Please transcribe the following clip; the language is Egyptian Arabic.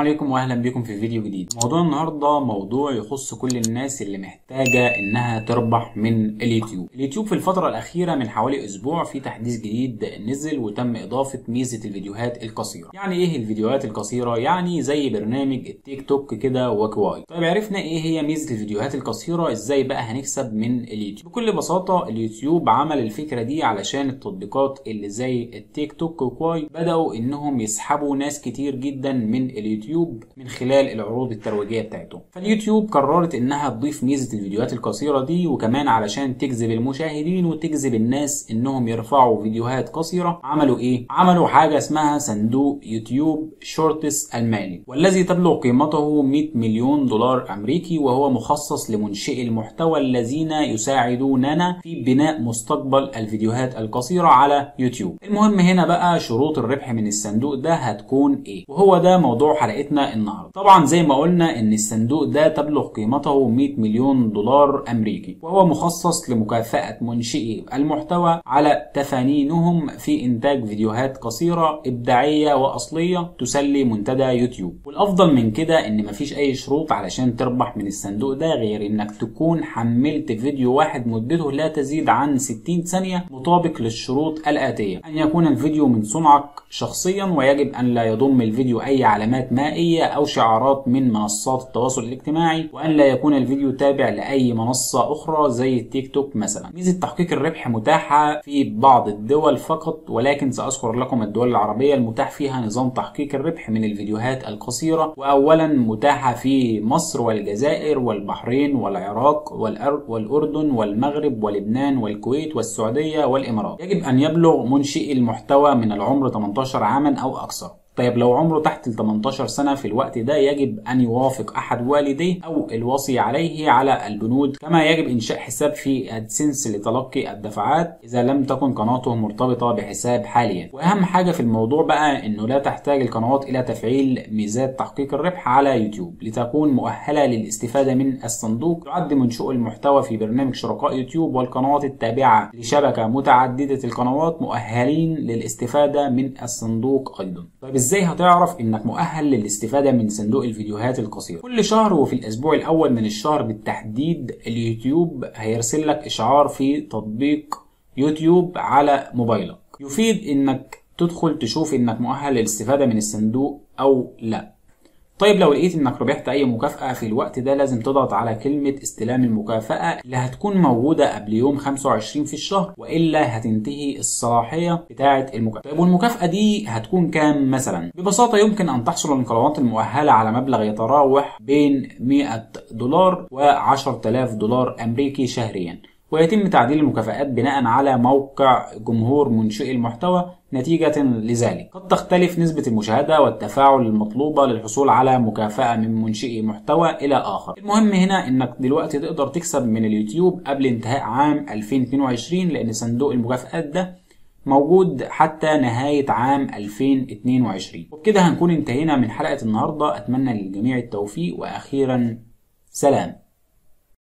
عليكم واهلا بكم في فيديو جديد موضوع النهارده موضوع يخص كل الناس اللي محتاجه انها تربح من اليوتيوب اليوتيوب في الفتره الاخيره من حوالي اسبوع في تحديث جديد نزل وتم اضافه ميزه الفيديوهات القصيره يعني ايه الفيديوهات القصيره يعني زي برنامج التيك توك كده وكواي طيب عرفنا ايه هي ميزه الفيديوهات القصيره ازاي بقى هنكسب من اليوتيوب بكل بساطه اليوتيوب عمل الفكره دي علشان التطبيقات اللي زي التيك توك وكواي بداوا انهم يسحبوا ناس كتير جدا من اليوتيوب من خلال العروض الترويجيه بتاعتهم فاليوتيوب قررت انها تضيف ميزه الفيديوهات القصيره دي وكمان علشان تجذب المشاهدين وتجذب الناس انهم يرفعوا فيديوهات قصيره عملوا ايه عملوا حاجه اسمها صندوق يوتيوب شورتس المالي والذي تبلغ قيمته 100 مليون دولار امريكي وهو مخصص لمنشئي المحتوى الذين يساعدوننا في بناء مستقبل الفيديوهات القصيره على يوتيوب المهم هنا بقى شروط الربح من الصندوق ده هتكون ايه وهو ده موضوع حلقتنا النهارده طبعا زي ما قلنا ان الصندوق ده تبلغ قيمته 100 مليون دولار امريكي وهو مخصص لمكافاه منشئي المحتوى على تفانينهم في انتاج فيديوهات قصيره ابداعيه واصليه تسلي منتدى يوتيوب والافضل من كده ان مفيش اي شروط علشان تربح من الصندوق ده غير انك تكون حملت فيديو واحد مدته لا تزيد عن 60 ثانيه مطابق للشروط الاتيه ان يكون الفيديو من صنعك شخصيا ويجب ان لا يضم الفيديو اي علامات مائيه او شعارات من منصات التواصل الاجتماعي وان لا يكون الفيديو تابع لاي منصه اخرى زي التيك توك مثلا ميزه تحقيق الربح متاحه في بعض الدول فقط ولكن ساذكر لكم الدول العربيه المتاح فيها نظام تحقيق الربح من الفيديوهات القصيره واولا متاحه في مصر والجزائر والبحرين والعراق والاردن والمغرب ولبنان والكويت والسعوديه والامارات يجب ان يبلغ منشئي المحتوى من العمر 18 عاما او اكثر طيب لو عمره تحت ال 18 سنة في الوقت ده يجب أن يوافق أحد والديه أو الوصي عليه على البنود كما يجب إنشاء حساب في أدسنس لتلقي الدفعات إذا لم تكن قناته مرتبطة بحساب حاليا وأهم حاجة في الموضوع بقى إنه لا تحتاج القنوات إلى تفعيل ميزات تحقيق الربح على يوتيوب لتكون مؤهلة للاستفادة من الصندوق يعد منشؤ المحتوى في برنامج شركاء يوتيوب والقنوات التابعة لشبكة متعددة القنوات مؤهلين للاستفادة من الصندوق أيضا طيب ازاي هتعرف انك مؤهل للاستفاده من صندوق الفيديوهات القصيره كل شهر وفي الاسبوع الاول من الشهر بالتحديد اليوتيوب هيرسل لك اشعار في تطبيق يوتيوب على موبايلك يفيد انك تدخل تشوف انك مؤهل للاستفاده من الصندوق او لا طيب لو لقيت انك ربحت اي مكافأة في الوقت ده لازم تضغط على كلمة استلام المكافأة اللي هتكون موجودة قبل يوم 25 في الشهر والا هتنتهي الصلاحية بتاعة المكافأة طيب والمكافأة دي هتكون كام مثلا ببساطة يمكن ان تحصل القنوات المؤهلة على مبلغ يتراوح بين 100 دولار و 10000 دولار امريكي شهريا ويتم تعديل المكافآت بناء على موقع جمهور منشئي المحتوى نتيجة لذلك قد تختلف نسبة المشاهدة والتفاعل المطلوبة للحصول على مكافأة من منشئي محتوى إلى آخر المهم هنا إنك دلوقتي تقدر تكسب من اليوتيوب قبل انتهاء عام 2022 لأن صندوق المكافآت ده موجود حتى نهاية عام 2022 وبكده هنكون انتهينا من حلقة النهاردة أتمنى للجميع التوفيق وأخيرا سلام